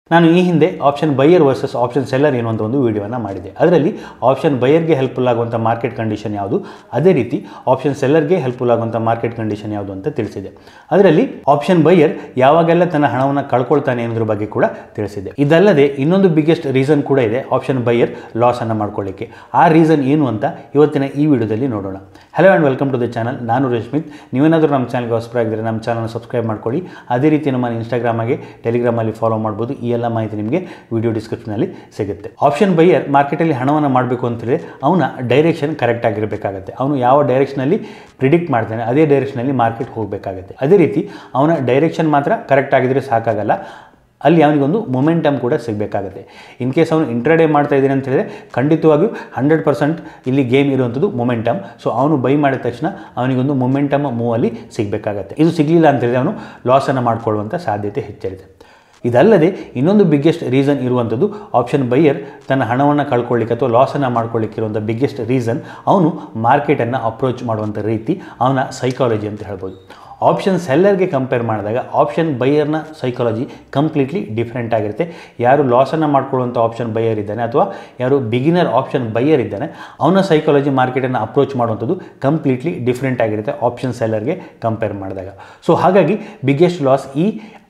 ನಾನು ಈ ಹಿಂದೆ option buyer versus option seller ಏನು ಅಂತ ಒಂದು ವಿಡಿಯೋನ ಮಾಡಿದೆ ಅದರಲ್ಲಿ ಆಪ್ಷನ್ ಬೈಯರ್ಗೆ ಹೆಲ್ಪ್ಫುಲ್ ಆಗುವಂಥ ಮಾರ್ಕೆಟ್ ಕಂಡೀಷನ್ ಯಾವುದು ಅದೇ ರೀತಿ ಆಪ್ಷನ್ ಸೆಲ್ಲರ್ಗೆ ಹೆಲ್ಪ್ಫುಲ್ ಆಗುವಂಥ ಮಾರ್ಕೆಟ್ ಕಂಡೀಷನ್ ಯಾವುದು ಅಂತ ತಿಳಿಸಿದೆ ಅದರಲ್ಲಿ ಆಪ್ಷನ್ ಬೈಯರ್ ಯಾವಾಗೆಲ್ಲ ತನ್ನ ಹಣವನ್ನು ಕಳ್ಕೊಳ್ತಾನೆ ಅನ್ನೋದ್ರ ಬಗ್ಗೆ ಕೂಡ ತಿಳಿಸಿದೆ ಇದಲ್ಲದೆ ಇನ್ನೊಂದು ಬಿಗ್ಗೆಸ್ಟ್ ರೀಸನ್ ಕೂಡ ಇದೆ ಆಪ್ಷನ್ ಬೈಯರ್ ಲಾಸ್ ಅನ್ನು ಮಾಡ್ಕೊಳ್ಳಿಕ್ಕೆ ಆ ರೀಸನ್ ಏನು ಅಂತ ಇವತ್ತಿನ ಈ ವಿಡಿಯೋದಲ್ಲಿ ನೋಡೋಣ hello and welcome to the channel ನಾನು ರಶ್ಮಿತ್ ನೀವೇನಾದರೂ ನಮ್ಮ ಚಾನಲ್ಗೆ ಹೊಸಬರಾಗಿದ್ದರೆ ನಮ್ಮ ಚಾನಲ್ನ ಸಬ್ಸ್ಕ್ರೈಬ್ ಮಾಡ್ಕೊಳ್ಳಿ ಅದೇ ರೀತಿ ನಮ್ಮ ಇನ್ಸ್ಟಾಗ್ರಾಮಾಗೆ ಟೆಲಿಗ್ರಾಮಲ್ಲಿ ಫಾಲೋ ಮಾಡ್ಬೋದು ಈ ಎಲ್ಲ ಮಾಹಿತಿ ನಿಮಗೆ ವಿಡಿಯೋ ಡಿಸ್ಕ್ರಿಪ್ಷನಲ್ಲಿ ಸಿಗುತ್ತೆ ಆಪ್ಷನ್ ಬೈಯರ್ ಮಾರ್ಕೆಟಲ್ಲಿ ಹಣವನ್ನು ಮಾಡಬೇಕು ಅಂತೇಳಿ ಅವನ ಡೈರೆಕ್ಷನ್ ಕರೆಕ್ಟ್ ಆಗಿರಬೇಕಾಗುತ್ತೆ ಅವನು ಯಾವ ಡೈರೆಕ್ಷನಲ್ಲಿ ಪ್ರಿಡಿಕ್ಟ್ ಮಾಡ್ತಾನೆ ಅದೇ ಡೈರೆಕ್ಷನಲ್ಲಿ ಮಾರ್ಕೆಟ್ ಹೋಗಬೇಕಾಗುತ್ತೆ ಅದೇ ರೀತಿ ಅವನ ಡೈರೆಕ್ಷನ್ ಮಾತ್ರ ಕರೆಕ್ಟ್ ಆಗಿದ್ರೆ ಸಾಕಾಗಲ್ಲ ಅಲ್ಲಿ ಅವನಿಗೊಂದು ಮೊಮೆಂಟಮ್ ಕೂಡ ಸಿಗಬೇಕಾಗುತ್ತೆ ಇನ್ ಕೇಸ್ ಅವನು ಇಂಟ್ರಡೇ ಮಾಡ್ತಾ ಇದ್ದಾನೆ ಅಂತ ಹೇಳಿದ್ರೆ ಖಂಡಿತವಾಗಿಯೂ ಹಂಡ್ರೆಡ್ ಪರ್ಸೆಂಟ್ ಇಲ್ಲಿ ಗೇಮ್ ಇರುವಂಥದ್ದು ಮೊಮೆಂಟಮ್ ಸೊ ಅವನು ಬೈ ಮಾಡಿದ ತಕ್ಷಣ ಅವನಿಗೊಂದು ಮೊಮೆಂಟಮ್ ಮೂವಲ್ಲಿ ಸಿಗಬೇಕಾಗತ್ತೆ ಇದು ಸಿಗಲಿಲ್ಲ ಅಂತ ಹೇಳಿದ್ರೆ ಅವನು ಲಾಸನ್ನು ಮಾಡಿಕೊಳ್ಳುವಂಥ ಸಾಧ್ಯತೆ ಹೆಚ್ಚಿರುತ್ತೆ ಇದಲ್ಲದೆ ಇನ್ನೊಂದು ಬಿಗ್ಗೆಸ್ಟ್ ರೀಸನ್ ಇರುವಂಥದ್ದು ಆಪ್ಷನ್ ಬೈಯರ್ ತನ್ನ ಹಣವನ್ನು ಕಳ್ಕೊಳ್ಳಿಕ್ಕೆ ಅಥವಾ ಲಾಸನ್ನು ಮಾಡ್ಕೊಳ್ಳಿಕ್ಕೆ ಇರುವಂಥ ಬಿಗ್ಗೆಸ್ಟ್ ರೀಸನ್ ಅವನು ಮಾರ್ಕೆಟನ್ನು ಅಪ್ರೋಚ್ ಮಾಡುವಂಥ ರೀತಿ ಅವನ ಸೈಕಾಲಜಿ ಅಂತ ಹೇಳ್ಬೋದು ಆಪ್ಷನ್ ಸೆಲ್ಲರ್ಗೆ ಕಂಪೇರ್ ಮಾಡಿದಾಗ ಆಪ್ಷನ್ ಬೈಯರ್ನ ಸೈಕಾಲಜಿ ಕಂಪ್ಲೀಟ್ಲಿ ಡಿಫ್ರೆಂಟ್ ಆಗಿರುತ್ತೆ ಯಾರು ಲಾಸನ್ನು ಮಾಡ್ಕೊಳ್ಳುವಂಥ ಆಪ್ಷನ್ ಬೈಯರ್ ಇದ್ದಾನೆ ಅಥವಾ ಯಾರು ಬಿಗಿನರ್ ಆಪ್ಷನ್ ಬೈಯರ್ ಇದ್ದಾನೆ ಅವನ ಸೈಕಾಲಜಿ ಮಾರ್ಕೆಟನ್ನು ಅಪ್ರೋಚ್ ಮಾಡುವಂಥದ್ದು ಕಂಪ್ಲೀಟ್ಲಿ ಡಿಫ್ರೆಂಟ್ ಆಗಿರುತ್ತೆ ಆಪ್ಷನ್ ಸೆಲ್ಲರ್ಗೆ ಕಂಪೇರ್ ಮಾಡಿದಾಗ ಸೊ ಹಾಗಾಗಿ ಬಿಗ್ಗೆಸ್ಟ್ ಲಾಸ್ ಈ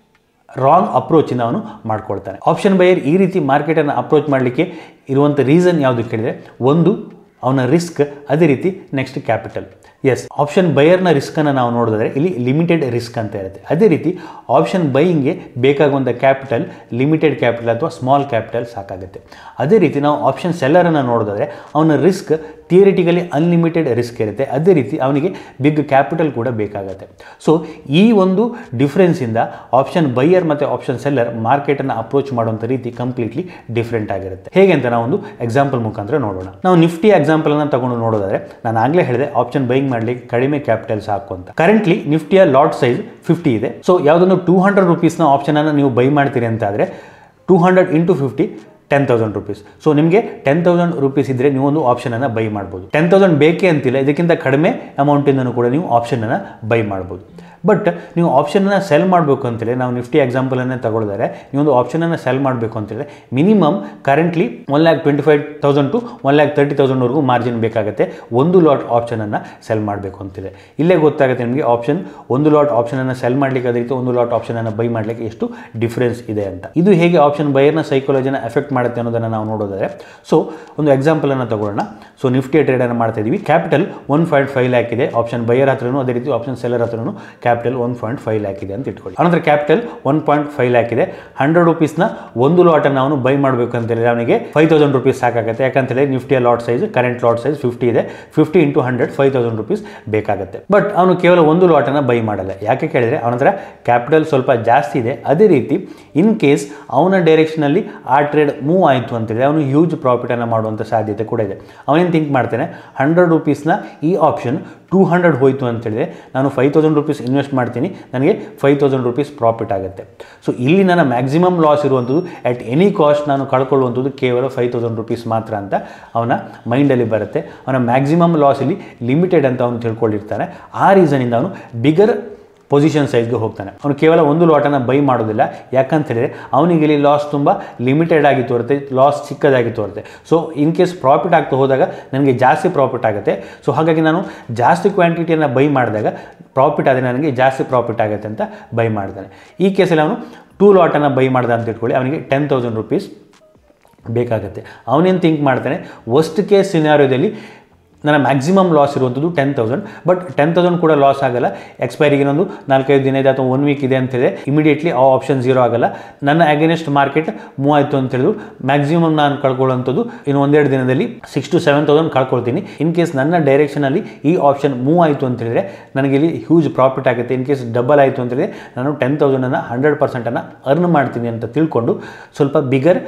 ರಾಂಗ್ ಅಪ್ರೋಚಿಂದ ಅವನು ಮಾಡ್ಕೊಳ್ತಾನೆ ಆಪ್ಷನ್ ಬೈಯರ್ ಈ ರೀತಿ ಮಾರ್ಕೆಟನ್ನು ಅಪ್ರೋಚ್ ಮಾಡಲಿಕ್ಕೆ ಇರುವಂಥ ರೀಸನ್ ಯಾವುದು ಕೇಳಿದರೆ ಒಂದು ಅವನ ರಿಸ್ಕ್ ಅದೇ ರೀತಿ ನೆಕ್ಸ್ಟ್ ಕ್ಯಾಪಿಟಲ್ ಎಸ್ ಆಪ್ಷನ್ ಬೈಯರ್ನ ರಿಸ್ಕನ್ನು ನಾವು ನೋಡಿದ್ರೆ ಇಲ್ಲಿ ಲಿಮಿಟೆಡ್ ರಿಸ್ಕ್ ಅಂತ ಇರುತ್ತೆ ಅದೇ ರೀತಿ ಆಪ್ಷನ್ ಬೈಯಿಂಗ್ಗೆ ಬೇಕಾಗುವಂಥ ಕ್ಯಾಪಿಟಲ್ ಲಿಮಿಟೆಡ್ ಕ್ಯಾಪಿಟಲ್ ಅಥವಾ ಸ್ಮಾಲ್ ಕ್ಯಾಪಿಟಲ್ ಸಾಕಾಗುತ್ತೆ ಅದೇ ರೀತಿ ನಾವು ಆಪ್ಷನ್ ಸೆಲ್ಲರನ್ನು ನೋಡಿದ್ರೆ ಅವನ ರಿಸ್ಕ್ ಥಿಯರಿಟಿಕಲಿ ಅನ್ಲಿಮಿಟೆಡ್ ರಿಸ್ಕ್ ಇರುತ್ತೆ ಅದೇ ರೀತಿ ಅವನಿಗೆ ಬಿಗ್ ಕ್ಯಾಪಿಟಲ್ ಕೂಡ ಬೇಕಾಗುತ್ತೆ ಸೊ ಈ ಒಂದು ಡಿಫ್ರೆನ್ಸಿಂದ ಆಪ್ಷನ್ ಬೈಯರ್ ಮತ್ತು ಆಪ್ಷನ್ ಸೆಲ್ಲರ್ ಮಾರ್ಕೆಟನ್ನು ಅಪ್ರೋಚ್ ಮಾಡುವಂಥ ರೀತಿ ಕಂಪ್ಲೀಟ್ಲಿ ಡಿಫ್ರೆಂಟ್ ಆಗಿರುತ್ತೆ ಹೇಗೆ ಅಂತ ನಾವು ಒಂದು ಎಕ್ಸಾಂಪಲ್ ಮುಖಾಂತರ ನೋಡೋಣ ನಾವು ನಿಫ್ಟಿ ಎಕ್ಸಾಂಪಲನ್ನು ತಗೊಂಡು ನೋಡೋದಾದ್ರೆ ನಾನು ಆಗಲೇ ಹೇಳಿದೆ ಆಪ್ಷನ್ ಬೈಯಿಂಗ್ ಮಾಡಲಿಕ್ಕೆ ಕಡಿಮೆ ಕ್ಯಾಪಿಟಲ್ ಸಾಕು ಅಂತ ಕರೆಂಟ್ಲಿ ನಿಫ್ಟಿಯ ಲಾಟ್ ಸೈಜ್ ಫಿಫ್ಟಿ ಇದೆ ಸೊ ಯಾವುದೊಂದು ಟೂ ಹಂಡ್ರೆಡ್ ರುಪೀಸ್ನ ಆಪ್ಷನನ್ನು ನೀವು ಬೈ ಮಾಡ್ತೀರಿ ಅಂತ ಆದರೆ two hundred into fifty ten thousand rupees so ನಿಮಗೆ ಟೆನ್ ತೌಸಂಡ್ ರುಪೀಸ್ ಇದ್ದರೆ ನೀವು ಒಂದು ಆಪ್ಷನನ್ನು ಬೈ ಮಾಡ್ಬೋದು ಟೆನ್ ತೌಸಂಡ್ ಬೇಕೇ ಅಂತಿಲ್ಲ ಇದಕ್ಕಿಂತ ಕಡಿಮೆ ಅಮೌಂಟಿಂದನೂ ಕೂಡ ನೀವು ಆಪ್ಷನನ್ನು ಬೈ ಮಾಡ್ಬೋದು ಬಟ್ ನೀವು ಆಪ್ಷನನ್ನು ಸೆಲ್ ಮಾಡಬೇಕು ಅಂತೇಳಿ ನಾವು ನಿಫ್ಟಿ ಎಕ್ಸಾಂಪಲನ್ನೇ ತಗೊಳ್ತಾರೆ ನೀವೊಂದು ಆಪ್ಷನನ್ನು ಸೆಲ್ ಮಾಡಬೇಕು ಅಂತೇಳಿ minimum currently one lakh twenty five thousand to one lakh thirty ತೌಸಂಡ್ವರೆಗೂ ಮಾರ್ಜಿನ್ ಬೇಕಾಗುತ್ತೆ ಒಂದು ಲಾಟ್ ಆಪ್ಷನನ್ನು ಸೆಲ್ ಮಾಡಬೇಕು ಅಂತಿದೆ ಇಲ್ಲೇ ಗೊತ್ತಾಗುತ್ತೆ ನಿಮಗೆ ಆಪ್ಷನ್ ಒಂದು ಲಾಟ್ ಆಪ್ಷನನ್ನು ಸೆಲ್ ಮಾಡಲಿಕ್ಕೆ ಅದೇ ರೀತಿ ಒಂದು ಲಾಟ್ ಆಪ್ಷನನ್ನು ಬೈ ಮಾಡಲಿಕ್ಕೆ ಎಷ್ಟು ಡಿಫ್ರೆನ್ಸ್ ಇದೆ ಅಂತ ಇದು ಹೇಗೆ ಆಪ್ಷನ್ ಬೈಯರ್ನ ಸೈಕಾಲಜಿನ ಎಫೆಕ್ಟ್ ಮಾಡುತ್ತೆ ಅನ್ನೋದನ್ನು ನಾವು ನೋಡೋದಾದ್ರೆ ಸೊ ಒಂದು ಎಕ್ಸಾಂಪಲನ್ನು ತಗೊಳ್ಳೋಣ ಸೊ ನಿಫ್ಟಿ ಟ್ರೇಡನ್ನು ಮಾಡ್ತಾ ಇದ್ದೀವಿ capital one point five lakh ಇದೆ ಆಪ್ಷನ್ ಬೈಯರ್ ಹತ್ರನೂ ಅದೇ ರೀತಿ ಆಪ್ಷನ್ ಸೆಲ್ಲರ್ ಹತ್ರನೂ capital one point five lakh ಇದೆ ಅಂತ ಇಟ್ಕೊಳ್ಳಿ ಅನಂತರ capital one point five lakh ಇದೆ ಹಂಡ್ರೆಡ್ ರುಪೀಸ್ನ ಒಂದು ಲಾಟನ್ನು ಅವನು ಬೈ ಮಾಡಬೇಕು ಅಂತ ಹೇಳಿದ್ರೆ ಅವನಿಗೆ ಫೈವ್ ತೌಸಂಡ್ ರುಪೀಸ್ ಸಾಕಾಗುತ್ತೆ ಯಾಕಂತೇಳಿ ನಿಫ್ಟಿಯ lot size current lot size fifty ಇದೆ fifty into hundred five thousand rupees ಬೇಕಾಗುತ್ತೆ ಬಟ್ ಅವನು ಕೇವಲ ಒಂದು ಲಾಟನ್ನು ಬೈ ಮಾಡಲ್ಲ ಯಾಕೆ ಕೇಳಿದರೆ ಅವನ ಹತ್ರ ಕ್ಯಾಪಿಟಲ್ ಸ್ವಲ್ಪ ಜಾಸ್ತಿ ಇದೆ ಅದೇ ರೀತಿ ಇನ್ ಕೇಸ್ ಅವನ ಡೈರೆಕ್ಷನಲ್ಲಿ ಆ ಟ್ರೇಡ್ ಮೂವ್ ಆಯಿತು ಅಂತೇಳಿ ಅವನು ಹ್ಯೂಜ್ ಪ್ರಾಫಿಟನ್ನು ಮಾಡುವಂಥ ಸಾಧ್ಯತೆ ಕೂಡ ಇದೆ ಅವನೇನು ಥಿಂಕ್ ಮಾಡ್ತಾನೆ ಹಂಡ್ರೆಡ್ ರುಪೀಸ್ನ ಈ ಆಪ್ಷನ್ ಟೂ ಹಂಡ್ರೆಡ್ ಹೋಯಿತು ಅಂತೇಳಿದ್ರೆ ನಾನು ಫೈವ್ ತೌಸಂಡ್ ರುಪೀಸ್ ಇನ್ವೆಸ್ಟ್ ಮಾಡ್ತೀನಿ ನನಗೆ ಫೈವ್ ತೌಸಂಡ್ ರುಪೀಸ್ ಪ್ರಾಫಿಟ್ ಆಗುತ್ತೆ ಸೊ ಇಲ್ಲಿ ನನ್ನ ಮ್ಯಾಕ್ಸಿಮಮ್ ಲಾಸ್ ಇರುವಂಥದ್ದು ಅಟ್ ಎನಿ ಕಾಸ್ಟ್ ನಾನು ಕಳ್ಕೊಳ್ಳುವಂಥದ್ದು ಕೇವಲ ಫೈವ್ ತೌಸಂಡ್ ರುಪೀಸ್ ಮಾತ್ರ ಅಂತ ಅವನ ಮೈಂಡಲ್ಲಿ ಬರುತ್ತೆ ಅವನ ಮ್ಯಾಕ್ಸಿಮಮ್ ಲಾಸ್ ಇಲ್ಲಿ ಲಿಮಿಟೆಡ್ ಅಂತ ಅವನು ತಿಳ್ಕೊಂಡಿರ್ತಾನೆ ಆ ರೀಸನಿಂದ ಅವನು ಬಿಗರ್ ಪೊಸಿಷನ್ ಸೈಜ್ಗೆ ಹೋಗ್ತಾನೆ ಅವನು ಕೇವಲ ಒಂದು ಲಾಟನ್ನು ಬೈ ಮಾಡೋದಿಲ್ಲ ಯಾಕಂತ ಹೇಳಿದ್ರೆ ಅವನಿಗೆ ಇಲ್ಲಿ ಲಾಸ್ ತುಂಬ ಲಿಮಿಟೆಡ್ ಆಗಿ ತೋರುತ್ತೆ ಲಾಸ್ ಚಿಕ್ಕದಾಗಿ ತೋರುತ್ತೆ ಸೊ ಇನ್ ಕೇಸ್ ಪ್ರಾಫಿಟ್ ಆಗ್ತಾ ಹೋದಾಗ ನನಗೆ ಜಾಸ್ತಿ ಪ್ರಾಫಿಟ್ ಆಗುತ್ತೆ ಸೊ ಹಾಗಾಗಿ ನಾನು ಜಾಸ್ತಿ ಕ್ವಾಂಟಿಟಿಯನ್ನು ಬೈ ಮಾಡಿದಾಗ ಪ್ರಾಫಿಟ್ ಆದರೆ ನನಗೆ ಜಾಸ್ತಿ ಪ್ರಾಫಿಟ್ ಆಗುತ್ತೆ ಅಂತ ಬೈ ಮಾಡ್ತಾನೆ ಈ ಕೇಸಲ್ಲಿ ಅವನು ಟೂ ಲಾಟನ್ನು ಬೈ ಮಾಡ್ದ ಅಂತ ಇಟ್ಕೊಳ್ಳಿ ಅವನಿಗೆ ಟೆನ್ ತೌಸಂಡ್ ರುಪೀಸ್ ಬೇಕಾಗುತ್ತೆ ಅವನೇನು ಥಿಂಕ್ ಮಾಡ್ತಾನೆ ವರ್ಸ್ಟ್ ಕೇಸ್ ಸಿನಾರಿಯೋದಲ್ಲಿ ನನ್ನ ಮ್ಯಾಕ್ಸಿಮಮ್ ಲಾಸ್ ಇರುವಂಥದ್ದು ten thousand but ten thousand ಕೂಡ ಲಾಸ್ ಆಗಲ್ಲ ಎಕ್ಸ್ಪೈರಿಗೆ ಇನ್ನೊಂದು ನಾಲ್ಕೈದು ದಿನ ಇದೆ ಅಥವಾ ಒನ್ ವೀಕ್ ಇದೆ ಅಂತ ಹೇಳಿದ್ರೆ ಇಮಿಡಿಯೇಟ್ಲಿ ಆ ಆಪ್ಷನ್ ಝೀರೋ ಆಗಲ್ಲ ನನ್ನ ಅಗೇನೆಸ್ಟ್ ಮಾರ್ಕೆಟ್ ಮೂವ್ ಆಯಿತು ಅಂತ ಹೇಳಿದ್ರು ಮ್ಯಾಕ್ಸಿಮಮ್ ನಾನು ಕಳ್ಕೊಳ್ಳೋಂಥದ್ದು ಇನ್ನು ಒಂದೆರಡು ದಿನದಲ್ಲಿ ಸಿಕ್ಸ್ ಟು ಸೆವೆನ್ ತೌಸಂಡ್ ಕಳ್ಕೊಳ್ತೀನಿ ಇನ್ ಕೇಸ್ ನನ್ನ ಡೈರೆಕ್ಷನಲ್ಲಿ ಈ ಆಪ್ಷನ್ ಮೂವ್ ಆಯಿತು ಅಂತ ಹೇಳಿದ್ರೆ ನನಗೆ ಇಲ್ಲಿ ಹ್ಯೂಜ್ ಪ್ರಾಫಿಟ್ ಆಗುತ್ತೆ ಇನ್ ಕೇಸ್ ಡಬಲ್ ಆಯಿತು ಅಂತ ಹೇಳಿದ್ರೆ ನಾನು ಟೆನ್ ತೌಸಂಡನ್ನು ಹಂಡ್ರೆಡ್ ಪರ್ಸೆಂಟನ್ನು ಅರ್ನ್ ಮಾಡ್ತೀನಿ ಅಂತ ತಿಳ್ಕೊಂಡು ಸ್ವಲ್ಪ ಬಿಗರ್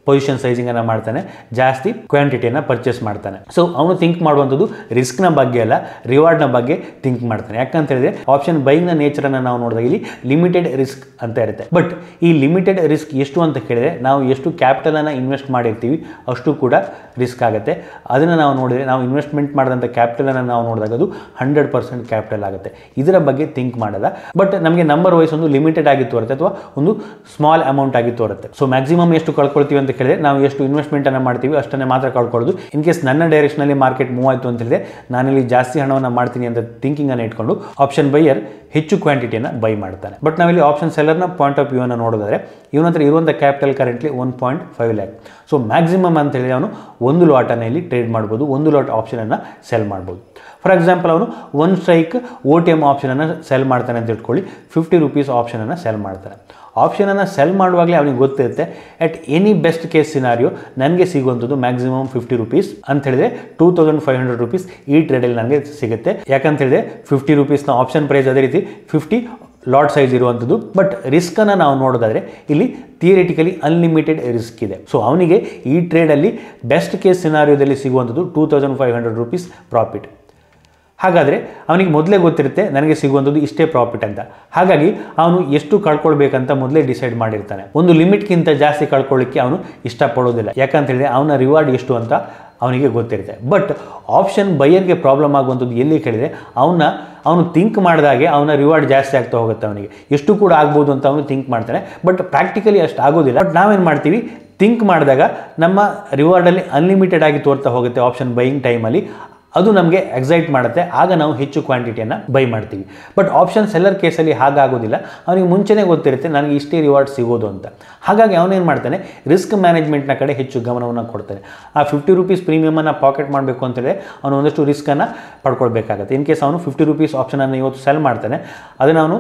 ಪೊಸಿಷನ್ ಸೈಜಿಂಗನ್ನು ಮಾಡ್ತಾನೆ ಜಾಸ್ತಿ ಕ್ವಾಂಟಿಟಿಯನ್ನು ಪರ್ಚೇಸ್ ಮಾಡ್ತಾನೆ ಸೊ ಅವನು ಥಿಂಕ್ ಮಾಡುವಂಥದ್ದು ರಿಸ್ಕ್ನ ಬಗ್ಗೆ ಅಲ್ಲ ರಿವಾರ್ಡ್ನ ಬಗ್ಗೆ ಥಿಂಕ್ ಮಾಡ್ತಾನೆ ಯಾಕಂತ ಹೇಳಿದ್ರೆ ಆಪ್ಷನ್ ಬೈಂಗ್ನ ನೇಚರನ್ನು ನಾವು ನೋಡಿದಾಗ ಇಲ್ಲಿ ಲಿಮಿಟೆಡ್ ರಿಸ್ಕ್ ಅಂತ ಇರುತ್ತೆ ಬಟ್ ಈ ಲಿಮಿಟೆಡ್ ರಿಸ್ಕ್ ಎಷ್ಟು ಅಂತ ಕೇಳಿದ್ರೆ ನಾವು ಎಷ್ಟು ಕ್ಯಾಪಿಟಲನ್ನು ಇನ್ವೆಸ್ಟ್ ಮಾಡಿರ್ತೀವಿ ಅಷ್ಟು ಕೂಡ ರಿಸ್ಕ್ ಆಗುತ್ತೆ ಅದನ್ನು ನಾವು ನೋಡಿದರೆ ನಾವು ಇನ್ವೆಸ್ಟ್ಮೆಂಟ್ ಮಾಡಿದಂಥ ಕ್ಯಾಪಿಟಲನ್ನು ನಾವು ನೋಡಿದಾಗ ಅದು ಹಂಡ್ರೆಡ್ ಪರ್ಸೆಂಟ್ ಕ್ಯಾಪಿಟಲ್ ಆಗುತ್ತೆ ಇದರ ಬಗ್ಗೆ ಥಿಂಕ್ ಮಾಡಲ್ಲ ಬಟ್ ನಮಗೆ ನಂಬರ್ ವೈಸ್ ಒಂದು ಲಿಮಿಟೆಡ್ ಆಗಿ ತೋರುತ್ತೆ ಅಥವಾ ಒಂದು ಸ್ಮಾಲ್ ಅಮೌಂಟ್ ಆಗಿ ತೋರುತ್ತೆ ಸೊ ಮ್ಯಾಕ್ಸಿಮಮ್ ಎಷ್ಟು ಕಳ್ಕೊಳ್ತೀವಿ ಅಂತ ಕೇಳಿದ್ರೆ ನಾವು ಎಷ್ಟು ಇನ್ವೆಸ್ಟ್ಮೆಂಟ್ ಅನ್ನು ಮಾಡ್ತೀವಿ ಅಷ್ಟನ್ನೇ ಮಾತ್ರ ಕಳ್ಕೊಳ್ಳೋದು ಇನ್ ಕೇಸ್ ನನ್ನ ಡೈರೆಕ್ಷನಲ್ಲಿ ಮಾರ್ಕೆಟ್ ಮೂವ್ ಆಯಿತು ಅಂತ ಹೇಳಿದ್ರೆ ನಾನಿಲ್ಲಿ ಜಾಸ್ತಿ ಹಣವನ್ನು ಮಾಡ್ತೀನಿ ಅಂತ ಥಿಂಕಿಂಗ್ ಅನ್ನು ಇಟ್ಕೊಂಡು ಆಪ್ಷನ್ ಬೈಯರ್ ಹೆಚ್ಚು ಕ್ವಾಂಟಿಟಿಯನ್ನು ಬೈ ಮಾಡ್ತಾನೆ ಬಟ್ ನಾವಿಲ್ಲಿ ಆಪ್ಷನ್ ಸೆಲ್ಲರ್ನ ಪಾಯಿಂಟ್ ಆಫ್ ವ್ಯೂ ಅನ್ನು ನೋಡೋದಾದ್ರೆ ಇವನ ಹತ್ರ ಇರುವಂಥ capital currently one point five lakh so maximum ಅಂತ ಹೇಳಿ ಅವನು ಒಂದು ಲಾಟನ್ನು ಇಲ್ಲಿ ಟ್ರೇಡ್ ಮಾಡ್ಬೋದು ಒಂದು ಲಾಟ್ ಆಪ್ಷನನ್ನು ಸೆಲ್ ಮಾಡ್ಬೋದು ಫಾರ್ ಎಕ್ಸಾಂಪಲ್ ಅವನು one strike O T M ಆಪ್ಷನನ್ನು ಸೆಲ್ ಮಾಡ್ತಾನೆ ಅಂತ ಇಟ್ಕೊಳ್ಳಿ ಫಿಫ್ಟಿ ರುಪೀಸ್ ಆಪ್ಷನನ್ನು ಸೆಲ್ ಮಾಡ್ತಾನೆ ಆಪ್ಷನನ್ನು ಸೆಲ್ ಮಾಡುವಾಗಲೇ ಅವನಿಗೆ ಗೊತ್ತಿರುತ್ತೆ at any best case scenario ನನಗೆ ಸಿಗುವಂಥದ್ದು ಮ್ಯಾಕ್ಸಿಮಮ್ ಫಿಫ್ಟಿ ರುಪೀಸ್ ಅಂತ ಹೇಳಿದ್ರೆ two thousand five hundred rupees ಈ ಟ್ರೇಡಲ್ಲಿ ನನಗೆ ಸಿಗುತ್ತೆ ಯಾಕಂತ ಹೇಳಿದ್ರೆ ಫಿಫ್ಟಿ ರುಪೀಸ್ನ ಆಪ್ಷನ್ ಪ್ರೈಸ್ ಅದೇ ರೀತಿ ಫಿಫ್ಟಿ ಲಾಟ್ ಸೈಜ್ ಇರುವಂಥದ್ದು ಬಟ್ ರಿಸ್ಕನ್ನು ನಾವು ನೋಡೋದಾದರೆ ಇಲ್ಲಿ ಥಿಯರಿಟಿಕಲಿ ಅನ್ಲಿಮಿಟೆಡ್ ರಿಸ್ಕ್ ಇದೆ ಸೊ ಅವನಿಗೆ ಈ ಟ್ರೇಡಲ್ಲಿ ಬೆಸ್ಟ್ ಕೇಸ್ ಸಿನಾರಿಯೋದಲ್ಲಿ ಸಿಗುವಂಥದ್ದು two thousand five hundred rupees profit ಹಾಗಾದರೆ ಅವನಿಗೆ ಮೊದಲೇ ಗೊತ್ತಿರುತ್ತೆ ನನಗೆ ಸಿಗುವಂಥದ್ದು ಇಷ್ಟೇ ಪ್ರಾಫಿಟ್ ಅಂತ ಹಾಗಾಗಿ ಅವನು ಎಷ್ಟು ಕಳ್ಕೊಳ್ಬೇಕಂತ ಮೊದಲೇ ಡಿಸೈಡ್ ಮಾಡಿರ್ತಾನೆ ಒಂದು ಲಿಮಿಟ್ಗಿಂತ ಜಾಸ್ತಿ ಕಳ್ಕೊಳ್ಳಿಕ್ಕೆ ಅವನು ಇಷ್ಟಪಡೋದಿಲ್ಲ ಯಾಕಂತ ಹೇಳಿದ್ರೆ ಅವನ ರಿವಾರ್ಡ್ ಎಷ್ಟು ಅಂತ ಅವನಿಗೆ ಗೊತ್ತಿರುತ್ತೆ ಬಟ್ ಆಪ್ಷನ್ ಬೈಯರ್ಗೆ ಪ್ರಾಬ್ಲಮ್ ಆಗುವಂಥದ್ದು ಎಲ್ಲಿ ಕೇಳಿದರೆ ಅವನ ಅವನು ಥಿಂಕ್ ಮಾಡಿದಾಗೆ ಅವನ ರಿವಾರ್ಡ್ ಜಾಸ್ತಿ ಆಗ್ತಾ ಹೋಗುತ್ತೆ ಅವನಿಗೆ ಎಷ್ಟು ಕೂಡ ಆಗ್ಬೋದು ಅಂತ ಅವನು ಥಿಂಕ್ ಮಾಡ್ತಾನೆ ಬಟ್ ಪ್ರಾಕ್ಟಿಕಲಿ ಅಷ್ಟು ಆಗೋದಿಲ್ಲ ಬಟ್ ನಾವೇನು ಮಾಡ್ತೀವಿ ಥಿಂಕ್ ಮಾಡಿದಾಗ ನಮ್ಮ ರಿವಾರ್ಡಲ್ಲಿ ಅನ್ಲಿಮಿಟೆಡ್ ಆಗಿ ತೋರ್ತಾ ಹೋಗುತ್ತೆ ಆಪ್ಷನ್ ಬೈಯಿಂಗ್ ಟೈಮಲ್ಲಿ ಅದು ನಮಗೆ ಎಕ್ಸೈಟ್ ಮಾಡುತ್ತೆ ಆಗ ನಾವು ಹೆಚ್ಚು ಕ್ವಾಂಟಿಟಿಯನ್ನು ಬೈ ಮಾಡ್ತೀವಿ ಬಟ್ ಆಪ್ಷನ್ ಸೆಲ್ಲರ್ ಕೇಸಲ್ಲಿ ಹಾಗಾಗೋದಿಲ್ಲ ಅವನಿಗೆ ಮುಂಚೆನೇ ಗೊತ್ತಿರುತ್ತೆ ನನಗೆ ಇಷ್ಟೇ ರಿವಾರ್ಡ್ ಸಿಗೋದು ಅಂತ ಹಾಗಾಗಿ ಅವನೇನು ಮಾಡ್ತಾನೆ ರಿಸ್ಕ್ ಮ್ಯಾನೇಜ್ಮೆಂಟ್ನ ಕಡೆ ಹೆಚ್ಚು ಗಮನವನ್ನು ಕೊಡ್ತಾನೆ ಆ ಫಿಫ್ಟಿ ರುಪೀಸ್ ಪ್ರೀಮಿಯಮನ್ನು ಪಾಕೆಟ್ ಮಾಡಬೇಕು ಅಂತೇಳಿದ್ರೆ ಅವನು ಒಂದಷ್ಟು ರಿಸ್ಕನ್ನು ಪಡ್ಕೊಳ್ಬೇಕಾಗತ್ತೆ ಇನ್ ಕೇಸ್ ಅವನು ಫಿಫ್ಟಿ ರುಪೀಸ್ ಆಪ್ಷನನ್ನು ಇವತ್ತು ಸೆಲ್ ಮಾಡ್ತಾನೆ ಅದನ್ನು ಅವನು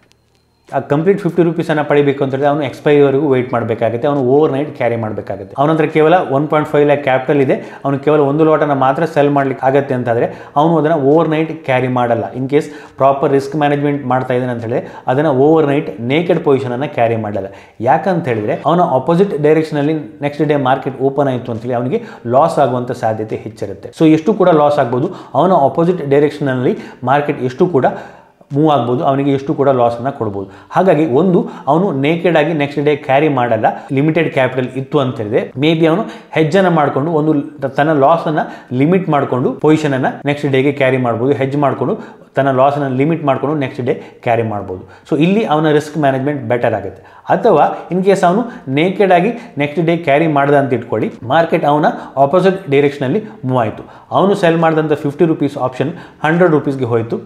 ಆ ಕಂಪ್ಲೀಟ್ ಫಿಫ್ಟಿ ರುಪೀಸನ್ನು ಪಡಿಬೇಕು ಅಂತ ಹೇಳಿದ್ರೆ ಅವನು ಎಕ್ಸ್ಪೈರಿವರೆಗೂ ವೆಯ್ಟ್ ಮಾಡಬೇಕಾಗುತ್ತೆ ಅವನು ಓವರ್ ನೈಟ್ ಕ್ಯಾರಿ ಮಾಡಬೇಕಾಗುತ್ತೆ ಅವನ ಹತ್ರ ಕೇವಲ one point five lakh capital ಇದೆ ಅವನು ಕೇವಲ ಒಂದು ಲೋಟನ್ನು ಮಾತ್ರ ಸೆಲ್ ಮಾಡ್ಲಿಕ್ಕೆ ಆಗುತ್ತೆ ಅಂತಾದರೆ ಅವನು ಅದನ್ನು ಓವರ್ ನೈಟ್ ಕ್ಯಾರಿ ಮಾಡಲ್ಲ in case proper risk management ಮಾಡ್ತಾ ಇದ್ದಾನೆ ಅಂತ ಹೇಳಿದ್ರೆ ಅದನ್ನು ಓವರ್ ನೈಟ್ ನೇಕೆಡ್ ಪೊಸಿಷನನ್ನು ಕ್ಯಾರಿ ಮಾಡಲ್ಲ ಯಾಕಂತ ಹೇಳಿದ್ರೆ ಅವನ ಆಪೋಸಿಟ್ ಡೈರೆಕ್ಷನಲ್ಲಿ ನೆಕ್ಸ್ಟ್ ಡೇ ಮಾರ್ಕೆಟ್ ಓಪನ್ ಆಯಿತು ಅಂತೇಳಿ ಅವನಿಗೆ ಲಾಸ್ ಆಗುವಂಥ ಸಾಧ್ಯತೆ ಹೆಚ್ಚಿರುತ್ತೆ ಸೊ ಎಷ್ಟು ಕೂಡ ಲಾಸ್ ಆಗ್ಬೋದು ಅವನ ಆಪೋಸಿಟ್ ಡೈರೆಕ್ಷನಲ್ಲಿ ಮಾರ್ಕೆಟ್ ಎಷ್ಟು ಕೂಡ ಮೂವ್ ಆಗ್ಬೋದು ಅವನಿಗೆ ಎಷ್ಟು ಕೂಡ ಲಾಸನ್ನು ಕೊಡ್ಬೋದು ಹಾಗಾಗಿ ಒಂದು ಅವನು ನೇಕೆಡ್ ಆಗಿ ನೆಕ್ಸ್ಟ್ ಡೇ ಕ್ಯಾರಿ ಮಾಡಲ್ಲ ಲಿಮಿಟೆಡ್ ಕ್ಯಾಪಿಟಲ್ ಇತ್ತು ಅಂತ ಹೇಳಿದ್ರೆ ಮೇ ಬಿ ಅವನು ಹೆಜ್ಜನ್ನು ಮಾಡಿಕೊಂಡು ಒಂದು ತನ್ನ ಲಾಸನ್ನು ಲಿಮಿಟ್ ಮಾಡಿಕೊಂಡು ಪೊಸಿಷನನ್ನು ನೆಕ್ಸ್ಟ್ ಡೇಗೆ ಕ್ಯಾರಿ ಮಾಡ್ಬೋದು ಹೆಜ್ ಮಾಡಿಕೊಂಡು ತನ್ನ ಲಾಸನ್ನು ಲಿಮಿಟ್ ಮಾಡಿಕೊಂಡು ನೆಕ್ಸ್ಟ್ ಡೇ ಕ್ಯಾರಿ ಮಾಡ್ಬೋದು ಸೊ ಇಲ್ಲಿ ಅವನ ರಿಸ್ಕ್ ಮ್ಯಾನೇಜ್ಮೆಂಟ್ ಬೆಟರ್ ಆಗುತ್ತೆ ಅಥವಾ ಇನ್ ಕೇಸ್ ಅವನು ನೇಕೆಡ್ ಆಗಿ ನೆಕ್ಸ್ಟ್ ಡೇ ಕ್ಯಾರಿ ಮಾಡ್ದ ಅಂತ ಇಟ್ಕೊಳ್ಳಿ ಮಾರ್ಕೆಟ್ ಅವನ ಆಪೋಸಿಟ್ ಡೈರೆಕ್ಷನಲ್ಲಿ ಮೂವ್ ಆಯಿತು ಅವನು ಸೆಲ್ ಮಾಡಿದಂಥ ಫಿಫ್ಟಿ ರುಪೀಸ್ ಆಪ್ಷನ್ ಹಂಡ್ರೆಡ್ ರುಪೀಸ್ಗೆ ಹೋಯಿತು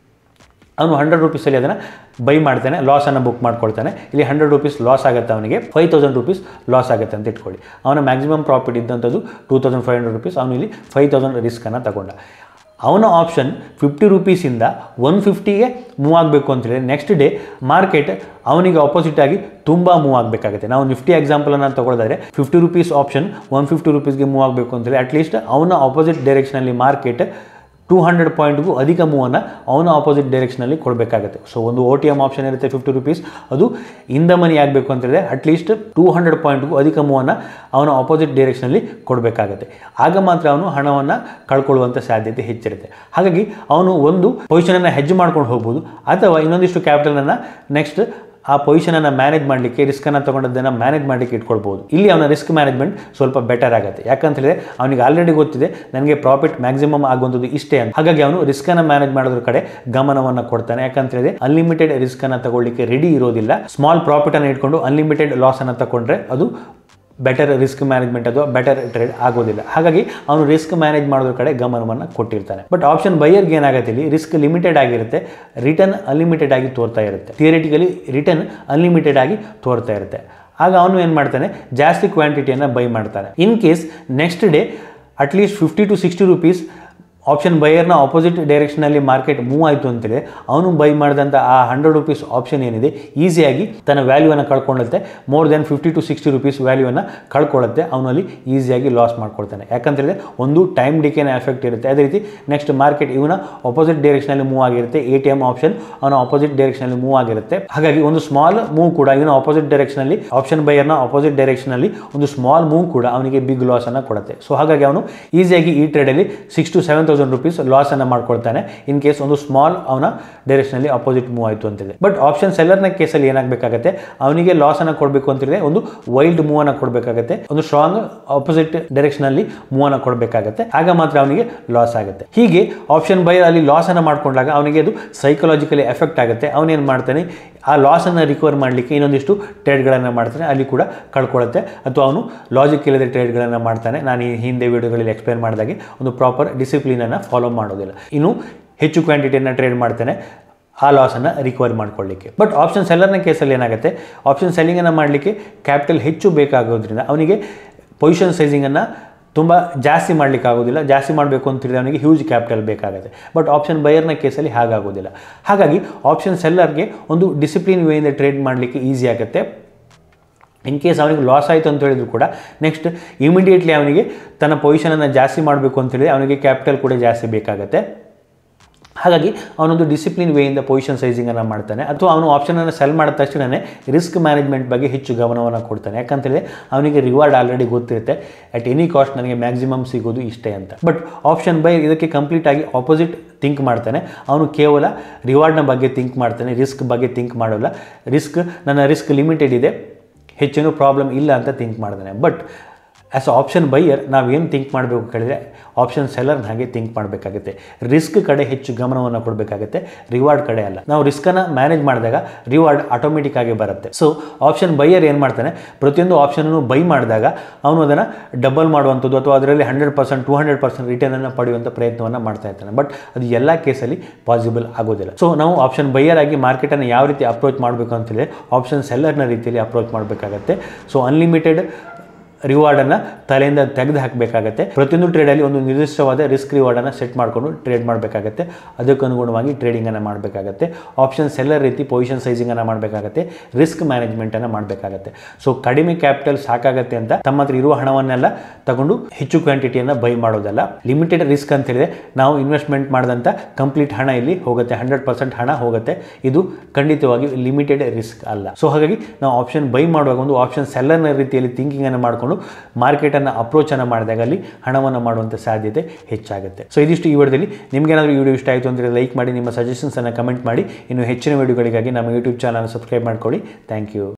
ಅವನು ಹಂಡ್ರೆಡ್ ರುಪೀಸಲ್ಲಿ ಅದನ್ನು ಬೈ ಮಾಡ್ತಾನೆ ಲಾಸನ್ನು ಬುಕ್ ಮಾಡ್ಕೊಳ್ತಾನೆ ಇಲ್ಲಿ ಹಂಡ್ರೆಡ್ ರುಪೀಸ್ ಲಾಸ್ ಆಗುತ್ತೆ ಅವನಿಗೆ ಫೈವ್ ತೌಸಂಡ್ ರುಪೀಸ್ ಲಾಸ್ ಆಗುತ್ತೆ ಅಂತ ಇಟ್ಕೊಳ್ಳಿ ಅವನ ಮ್ಯಾಕ್ಸಿಮಮ್ ಪ್ರಾಫಿಟ್ ಇದ್ದಂಥದ್ದು two thousand five hundred rupees ಅವನು ಇಲ್ಲಿ ಫೈವ್ ತೌಸಂಡ್ ರಿಸ್ಕನ್ನು ತಗೊಂಡ ಅವನ ಆಪ್ಷನ್ ಫಿಫ್ಟಿ ರುಪೀಸಿಂದ ಒನ್ ಫಿಫ್ಟಿಗೆ ಮೂವ್ ಆಗಬೇಕು ಅಂತೇಳಿ ನೆಕ್ಸ್ಟ್ ಡೇ ಮಾರ್ಕೆಟ್ ಅವನಿಗೆ ಆಪೋಸಿಟ್ ಆಗಿ ತುಂಬ ಮೂವ್ ಆಗಬೇಕಾಗುತ್ತೆ ನಾವು ನಿಫ್ಟಿ ಎಕ್ಸಾಂಪಲನ್ನು ತಗೊಳ್ಳೋದಾದ್ರೆ fifty rupees option one fifty ರುಪೀಸ್ಗೆ ಮೂವ್ ಆಗಬೇಕು ಅಂತೇಳಿ ಅಟ್ಲೀಸ್ಟ್ ಅವನ ಆಪೋಸಿಟ್ ಡೈರೆಕ್ಷನಲ್ಲಿ ಮಾರ್ಕೆಟ್ ಟೂ ಹಂಡ್ರೆಡ್ ಪಾಯಿಂಟ್ಗೂ ಅಧಿಕ ಮೂವನ್ನು ಅವನ ಆಪೋಸಿಟ್ ಡೈರೆಕ್ಷನಲ್ಲಿ ಕೊಡಬೇಕಾಗುತ್ತೆ ಸೊ ಒಂದು ಓ ಟಿ ಎಮ್ ಆಪ್ಷನ್ ಇರುತ್ತೆ ಫಿಫ್ಟಿ ರುಪೀಸ್ ಅದು ಇಂದ ಮನಿ ಆಗಬೇಕು ಅಂತೇಳಿದ್ರೆ ಅಟ್ಲೀಸ್ಟ್ ಟೂ ಹಂಡ್ರೆಡ್ ಪಾಯಿಂಟ್ಗೂ ಅಧಿಕ ಮೂವನ್ನು ಅವನ ಆಪೋಸಿಟ್ ಡೈರೆಕ್ಷನಲ್ಲಿ ಕೊಡಬೇಕಾಗುತ್ತೆ ಆಗ ಮಾತ್ರ ಅವನು ಹಣವನ್ನು ಕಳ್ಕೊಳ್ಳುವಂಥ ಸಾಧ್ಯತೆ ಹೆಚ್ಚಿರುತ್ತೆ ಹಾಗಾಗಿ ಅವನು ಒಂದು ಪೊಸಿಷನನ್ನು ಹೆಜ್ಜೆ ಮಾಡ್ಕೊಂಡು ಹೋಗ್ಬೋದು ಅಥವಾ ಇನ್ನೊಂದಿಷ್ಟು ಕ್ಯಾಪಿಟಲನ್ನು ನೆಕ್ಸ್ಟ್ ಆ ಪೊಸಿಷನನ್ನು ಮ್ಯಾನೇಜ್ ಮಾಡಲಿಕ್ಕೆ ರಿಸ್ಕನ್ನು ತೊಗೊಂಡದ್ದನ್ನು ಮ್ಯಾನೇಜ್ ಮಾಡಲಿಕ್ಕೆ ಇಟ್ಕೊಳ್ಬೋದು ಇಲ್ಲಿ ಅವನ ರಿಸ್ಕ್ ಮ್ಯಾನೇಜ್ಮೆಂಟ್ ಸ್ವಲ್ಪ ಬೆಟರ್ ಆಗುತ್ತೆ ಯಾಕಂತ ಹೇಳಿದ್ರೆ ಅವನಿಗೆ ಆಲ್ರೆಡಿ ಗೊತ್ತಿದೆ ನನಗೆ ಪ್ರಾಫಿಟ್ ಮ್ಯಾಕ್ಸಿಮಮ್ ಆಗುವಂಥದ್ದು ಇಷ್ಟೇ ಅಂತ ಹಾಗಾಗಿ ಅವನು ರಿಸ್ಕನ್ನು ಮ್ಯಾನೇಜ್ ಮಾಡೋದ್ರ ಕಡೆ ಗಮನವನ್ನು ಕೊಡ್ತಾನೆ ಯಾಕಂತ ಹೇಳಿದ್ರೆ ಅನ್ಲಿಮಿಟೆಡ್ ರಿಸ್ಕನ್ನು ತಗೊಳ್ಳಿಕ್ಕೆ ರೆಡಿ ಇರೋದಿಲ್ಲ ಸ್ಮಾಲ್ ಪ್ರಾಫಿಟನ್ನು ಇಟ್ಕೊಂಡು ಅನ್ಲಿಮಿಟೆಡ್ ಲಾಸನ್ನು ತಗೊಂಡ್ರೆ ಅದು ಬೆಟರ್ ರಿಸ್ಕ್ ಮ್ಯಾನೇಜ್ಮೆಂಟ್ ಅಥವಾ ಬೆಟರ್ ಟ್ರೇಡ್ ಆಗೋದಿಲ್ಲ ಹಾಗಾಗಿ ಅವನು ರಿಸ್ಕ್ ಮ್ಯಾನೇಜ್ ಮಾಡೋದ್ರ ಕಡೆ ಗಮನವನ್ನು ಕೊಟ್ಟಿರ್ತಾನೆ ಬಟ್ ಆಪ್ಷನ್ ಬೈಯರ್ಗೆ ಏನಾಗುತ್ತೆ ಇಲ್ಲಿ ರಿಸ್ಕ್ ಲಿಮಿಟೆಡ್ ಆಗಿರುತ್ತೆ ರಿಟರ್ನ್ ಅನ್ಲಿಮಿಟೆಡ್ ಆಗಿ ತೋರ್ತಾ ಇರುತ್ತೆ ಥಿಯರಿಟಿಕಲಿ ರಿಟರ್ನ್ ಅನ್ಲಿಮಿಟೆಡ್ ಆಗಿ ತೋರ್ತಾ ಇರುತ್ತೆ ಆಗ ಅವನು ಏನು ಮಾಡ್ತಾನೆ ಜಾಸ್ತಿ ಕ್ವಾಂಟಿಟಿಯನ್ನು ಬೈ ಮಾಡ್ತಾನೆ in case next day at least fifty to sixty rupees option ಬೈಯರ್ನ ಆಪೋಸಿಟ್ ಡೈರೆಕ್ಷನಲ್ಲಿ ಮಾರ್ಕೆಟ್ ಮೂವ್ ಆಯಿತು ಅಂತೇಳಿ ಅವನು ಬೈ ಮಾಡಿದಂಥ ಆ ಹಂಡ್ರೆಡ್ ರುಪೀಸ್ ಆಪ್ಷನ್ ಏನಿದೆ ಈಸಿಯಾಗಿ ತನ್ನ ವ್ಯಾಲ್ಯೂವನ್ನು ಕಳ್ಕೊಳ್ಳುತ್ತೆ more than fifty to sixty rupees ವ್ಯಾಲ್ಯೂವನ್ನು ಕಳ್ಕೊಳ್ಳುತ್ತೆ ಅವನಲ್ಲಿ ಈಸಿಯಾಗಿ ಲಾಸ್ ಮಾಡ್ಕೊಳ್ತಾನೆ ಯಾಕಂತೇಳಿದ್ರೆ ಒಂದು ಟೈಮ್ ಡಿಕೇನ ಎಫೆಕ್ಟ್ ಇರುತ್ತೆ ಅದೇ ರೀತಿ ನೆಕ್ಸ್ಟ್ ಮಾರ್ಕೆಟ್ ಇವನ ಆಪೋಸಿಟ್ ಡೈರೆಕ್ಷನಲ್ಲಿ ಮೂವ್ ಆಗಿರುತ್ತೆ ಎ ಟಿ ಎಮ್ ಆಪ್ಷನ್ ಅವನ ಆಪೋಸಿಟ್ ಡೈರೆಕ್ಷನಲ್ಲಿ ಮೂವ್ ಆಗಿರುತ್ತೆ ಹಾಗಾಗಿ ಒಂದು ಸ್ಮಾಲ್ ಮೂವ್ ಕೂಡ ಇವನ ಆಪೋಸಿಟ್ ಡೈರೆಕ್ಷನಲ್ಲಿ ಆಪ್ಷನ್ ಬೈಯರ್ನ ಆಪೋಸಿಟ್ ಡೈರೆಕ್ಷನಲ್ಲಿ ಒಂದು ಸ್ಮಾಲ್ ಮೂವ್ ಕೂಡ ಅವನಿಗೆ ಬಿಗ್ ಲಾಸ್ ಅನ್ನು ಕೊಡುತ್ತೆ ಸೊ ಹಾಗಾಗಿ ಅವನು ಈಸಿಯಾಗಿ ಈ ಟ್ರೇಡಲ್ಲಿ six to seven thousand rupees loss ಅನ್ನು ಮಾಡ್ಕೊಳ್ತಾನೆ ಇನ್ ಕೇಸ್ ಒಂದು ಸ್ಮಾಲ್ ಅವನ ಡೈರೆಕ್ಷನಲ್ಲಿ ಅಪೋಸಿಟ್ ಮೂವ್ ಆಯಿತು ಅಂತಿದೆ ಬಟ್ ಆಪ್ಷನ್ ಸೆಲ್ಲರ್ನ ಕೇಸಲ್ಲಿ ಏನಾಗಬೇಕಾಗುತ್ತೆ ಅವನಿಗೆ ಲಾಸ್ ಅನ್ನು ಕೊಡಬೇಕು ಅಂತಿದೆ ಒಂದು ವೈಲ್ಡ್ ಮೂವ್ ಅನ್ನು ಕೊಡಬೇಕಾಗುತ್ತೆ ಒಂದು ಸ್ಟ್ರಾಂಗ್ ಆಪೋಸಿಟ್ ಡೈರೆಕ್ಷನಲ್ಲಿ ಮೂವ್ ಅನ್ನು ಕೊಡಬೇಕಾಗುತ್ತೆ ಆಗ ಮಾತ್ರ ಅವನಿಗೆ ಲಾಸ್ ಆಗುತ್ತೆ ಹೀಗೆ ಆಪ್ಷನ್ ಬೈ ಅಲ್ಲಿ ಲಾಸ್ ಅನ್ನು ಮಾಡ್ಕೊಂಡಾಗ ಅವನಿಗೆ ಅದು ಸೈಕಲಾಜಿಕಲಿ ಎಫೆಕ್ಟ್ ಆಗುತ್ತೆ ಅವನೇನು ಮಾಡ್ತಾನೆ ಆ ಲಾಸನ್ನು ರಿಕವರ್ ಮಾಡಲಿಕ್ಕೆ ಇನ್ನೊಂದಿಷ್ಟು ಟ್ರೇಡ್ಗಳನ್ನು ಮಾಡ್ತಾನೆ ಅಲ್ಲಿ ಕೂಡ ಕಳ್ಕೊಳ್ಳುತ್ತೆ ಅಥವಾ ಅವನು ಲಾಜಿಕ್ ಇಲ್ಲದೆ ಟ್ರೇಡ್ಗಳನ್ನು ಮಾಡ್ತಾನೆ ನಾನು ಈ ಹಿಂದೆ ವಿಡಿಯೋಗಳಲ್ಲಿ ಎಕ್ಸ್ಪ್ಲೇನ್ ಮಾಡಿದಾಗೆ ಒಂದು ಪ್ರಾಪರ್ ಡಿಸಿಪ್ಲಿನನ್ನು ಫಾಲೋ ಮಾಡೋದಿಲ್ಲ ಇನ್ನು ಹೆಚ್ಚು ಕ್ವಾಂಟಿಟಿಯನ್ನು ಟ್ರೇಡ್ ಮಾಡ್ತಾನೆ ಆ ಲಾಸನ್ನು ರಿಕವರ್ ಮಾಡ್ಕೊಳ್ಳಿಕ್ಕೆ ಬಟ್ ಆಪ್ಷನ್ ಸೆಲ್ಲರ್ನ ಕೇಸಲ್ಲಿ ಏನಾಗುತ್ತೆ ಆಪ್ಷನ್ ಸೆಲ್ಲಿಂಗನ್ನು ಮಾಡಲಿಕ್ಕೆ ಕ್ಯಾಪಿಟಲ್ ಹೆಚ್ಚು ಬೇಕಾಗೋದ್ರಿಂದ ಅವನಿಗೆ ಪೊಸಿಷನ್ ಸೈಸಿಂಗನ್ನು ತುಂಬ ಜಾಸ್ತಿ ಮಾಡಲಿಕ್ಕೆ ಆಗೋದಿಲ್ಲ ಜಾಸ್ತಿ ಮಾಡಬೇಕು ಅಂತ ಹೇಳಿದ್ರೆ ಅವನಿಗೆ ಹ್ಯೂಜ್ ಕ್ಯಾಪಿಟಲ್ ಬೇಕಾಗುತ್ತೆ ಬಟ್ ಆಪ್ಷನ್ ಬೈಯರ್ನ ಕೇಸಲ್ಲಿ ಹಾಗಾಗೋದಿಲ್ಲ ಹಾಗಾಗಿ ಆಪ್ಷನ್ ಸೆಲ್ಲರ್ಗೆ ಒಂದು ಡಿಸಿಪ್ಲಿನ್ ವೇಯಿಂದ ಟ್ರೇಡ್ ಮಾಡಲಿಕ್ಕೆ ಈಸಿ ಆಗುತ್ತೆ ಇನ್ ಕೇಸ್ ಅವನಿಗೆ ಲಾಸ್ ಆಯಿತು ಅಂತ ಹೇಳಿದ್ರು ಕೂಡ ನೆಕ್ಸ್ಟ್ ಇಮಿಡಿಯೇಟ್ಲಿ ಅವನಿಗೆ ತನ್ನ ಪೊಸಿಷನನ್ನು ಜಾಸ್ತಿ ಮಾಡಬೇಕು ಅಂತೇಳಿ ಅವನಿಗೆ ಕ್ಯಾಪಿಟಲ್ ಕೂಡ ಜಾಸ್ತಿ ಬೇಕಾಗುತ್ತೆ ಹಾಗಾಗಿ ಅವನೊಂದು ಡಿಸಿಪ್ಲಿನ್ ವೇಯಿಂದ ಪೊಸಿಷನ್ ಸೈಸಿಂಗನ್ನು ಮಾಡ್ತಾನೆ ಅಥವಾ ಅವನು ಆಪ್ಷನನ್ನು ಸೆಲ್ ಮಾಡಿದ ತಕ್ಷಣವೇ ರಿಸ್ಕ್ ಮ್ಯಾನೇಜ್ಮೆಂಟ್ ಬಗ್ಗೆ ಹೆಚ್ಚು ಗಮನವನ್ನು ಕೊಡ್ತಾನೆ ಯಾಕಂತೇಳಿದ್ರೆ ಅವನಿಗೆ ರಿವಾರ್ಡ್ ಆಲ್ರೆಡಿ ಗೊತ್ತಿರುತ್ತೆ ಅಟ್ ಎನಿ ಕಾಸ್ಟ್ ನನಗೆ ಮ್ಯಾಕ್ಸಿಮಮ್ ಸಿಗೋದು ಇಷ್ಟೇ ಅಂತ ಬಟ್ ಆಪ್ಷನ್ ಬೈ ಇದಕ್ಕೆ ಕಂಪ್ಲೀಟ್ ಆಗಿ ಆಪೋಸಿಟ್ ಥಿಂಕ್ ಮಾಡ್ತಾನೆ ಅವನು ಕೇವಲ ರಿವಾರ್ಡ್ನ ಬಗ್ಗೆ ಥಿಂಕ್ ಮಾಡ್ತಾನೆ ರಿಸ್ಕ್ ಬಗ್ಗೆ ಥಿಂಕ್ ಮಾಡೋಲ್ಲ ರಿಸ್ಕ್ ನನ್ನ ರಿಸ್ಕ್ ಲಿಮಿಟೆಡ್ ಇದೆ ಹೆಚ್ಚೇನು ಪ್ರಾಬ್ಲಮ್ ಇಲ್ಲ ಅಂತ ಥಿಂಕ್ ಮಾಡ್ತಾನೆ ಬಟ್ ಆ್ಯಸ್ ಆಪ್ಷನ್ ಬೈಯರ್ ನಾವೇನು ಥಿಂಕ್ ಮಾಡಬೇಕು ಕೇಳಿದ್ರೆ ಆಪ್ಷನ್ ಸೆಲ್ಲರ್ನ ಹಾಗೆ ಥಿಂಕ್ ಮಾಡಬೇಕಾಗುತ್ತೆ ರಿಸ್ಕ್ ಕಡೆ ಹೆಚ್ಚು ಗಮನವನ್ನು ಕೊಡಬೇಕಾಗುತ್ತೆ ರಿವಾರ್ಡ್ ಕಡೆ ಅಲ್ಲ ನಾವು ರಿಸ್ಕನ್ನು ಮ್ಯಾನೇಜ್ ಮಾಡಿದಾಗ ರಿವಾರ್ಡ್ ಆಟೋಮೆಟಿಕ್ ಆಗಿ ಬರುತ್ತೆ ಸೊ ಆಪ್ಷನ್ ಬೈಯರ್ ಏನು ಮಾಡ್ತಾನೆ ಪ್ರತಿಯೊಂದು ಆಪ್ಷನನ್ನು ಬೈ ಮಾಡಿದಾಗ ಅವನು ಅದನ್ನು ಡಬಲ್ ಮಾಡುವಂಥದ್ದು ಅಥವಾ ಅದರಲ್ಲಿ hundred percent to hundred percent ರಿಟರ್ನನ್ನು ಪಡೆಯುವಂಥ ಪ್ರಯತ್ನವನ್ನು ಮಾಡ್ತಾ ಇರ್ತಾನೆ ಬಟ್ ಅದು ಎಲ್ಲ ಕೇಸಲ್ಲಿ ಪಾಸಿಬಲ್ ಆಗೋದಿಲ್ಲ ಸೊ ನಾವು ಆಪ್ಷನ್ ಬೈಯರ್ ಆಗಿ ಮಾರ್ಕೆಟನ್ನು ಯಾವ ರೀತಿ ಅಪ್ರೋಚ್ ಮಾಡಬೇಕು ಅಂತೇಳಿ ಆಪ್ಷನ್ ಸೆಲ್ಲರ್ನ ರೀತಿಯಲ್ಲಿ ಅಪ್ರೋಚ್ ಮಾಡಬೇಕಾಗತ್ತೆ ಸೊ ಅನ್ಲಿಮಿಟೆಡ್ ರಿವಾರ್ಡನ್ನು ತಲೆಯಿಂದ ತೆಗೆದು ಹಾಕಬೇಕಾಗತ್ತೆ ಪ್ರತಿಯೊಂದು ಟ್ರೇಡಲ್ಲಿ ಒಂದು ನಿರ್ದಿಷ್ಟವಾದ ರಿಸ್ಕ್ ರಿವಾರ್ಡನ್ನು ಸೆಟ್ ಮಾಡಿಕೊಂಡು ಟ್ರೇಡ್ ಮಾಡಬೇಕಾಗತ್ತೆ ಅದಕ್ಕನುಗುಣವಾಗಿ ಟ್ರೇಡಿಂಗನ್ನು ಮಾಡಬೇಕಾಗತ್ತೆ ಆಪ್ಷನ್ ಸೆಲ್ಲರ್ ರೀತಿ ಪೊಸಿಷನ್ ಸೈಸಿಂಗನ್ನು ಮಾಡಬೇಕಾಗತ್ತೆ ರಿಸ್ಕ್ ಮ್ಯಾನೇಜ್ಮೆಂಟನ್ನು ಮಾಡಬೇಕಾಗತ್ತೆ ಸೊ ಕಡಿಮೆ ಕ್ಯಾಪಿಟಲ್ ಸಾಕಾಗತ್ತೆ ಅಂತ ತಮ್ಮ ಹತ್ರ ಇರುವ ಹಣವನ್ನೆಲ್ಲ ತಗೊಂಡು ಹೆಚ್ಚು ಕ್ವಾಂಟಿಟಿಯನ್ನು ಬೈ ಮಾಡೋದಲ್ಲ ಲಿಮಿಟೆಡ್ ರಿಸ್ಕ್ ಅಂತ ಹೇಳಿದ್ರೆ ನಾವು ಇನ್ವೆಸ್ಟ್ಮೆಂಟ್ ಮಾಡಿದಂಥ ಕಂಪ್ಲೀಟ್ ಹಣ ಇಲ್ಲಿ ಹೋಗುತ್ತೆ ಹಂಡ್ರೆಡ್ ಪರ್ಸೆಂಟ್ ಹಣ ಹೋಗುತ್ತೆ ಇದು ಖಂಡಿತವಾಗಿ ಲಿಮಿಟೆಡ್ ರಿಸ್ಕ್ ಅಲ್ಲ ಸೊ ಹಾಗಾಗಿ ನಾವು ಆಪ್ಷನ್ ಬೈ ಮಾಡುವಾಗ ಒಂದು ಆಪ್ಷನ್ ಸೆಲ್ಲರ್ನ ರೀತಿಯಲ್ಲಿ ಥಿಂಕಿಂಗನ್ನು ಮಾಡಿಕೊಂಡು ಮಾರ್ಕೆಟನ್ನು ಅಪ್ರೋಚನ್ನು ಮಾಡಿದಾಗ ಅಲ್ಲಿ ಹಣವನ್ನು ಮಾಡುವಂಥ ಸಾಧ್ಯತೆ ಹೆಚ್ಚಾಗುತ್ತೆ ಸೊ ಇದಿಷ್ಟು ಈ ವಿಡಿಯೋದಲ್ಲಿ ನಿಮಗೇನಾದರೂ ಈ ವಿಡಿಯೋ ಇಷ್ಟ ಆಯಿತು ಅಂದರೆ ಲೈಕ್ ಮಾಡಿ ನಿಮ್ಮ ಸಜೆಷನ್ಸನ್ನು ಕಮೆಂಟ್ ಮಾಡಿ ಇನ್ನು ಹೆಚ್ಚಿನ ವಿಡಿಯೋಗಳಿಗಾಗಿ ನಮ್ಮ ಯೂಟ್ಯೂಬ್ ಚಾನಲ್ ಸಬ್ಸ್ಕ್ರೈಬ್ ಮಾಡ್ಕೊಳ್ಳಿ ಥ್ಯಾಂಕ್ ಯು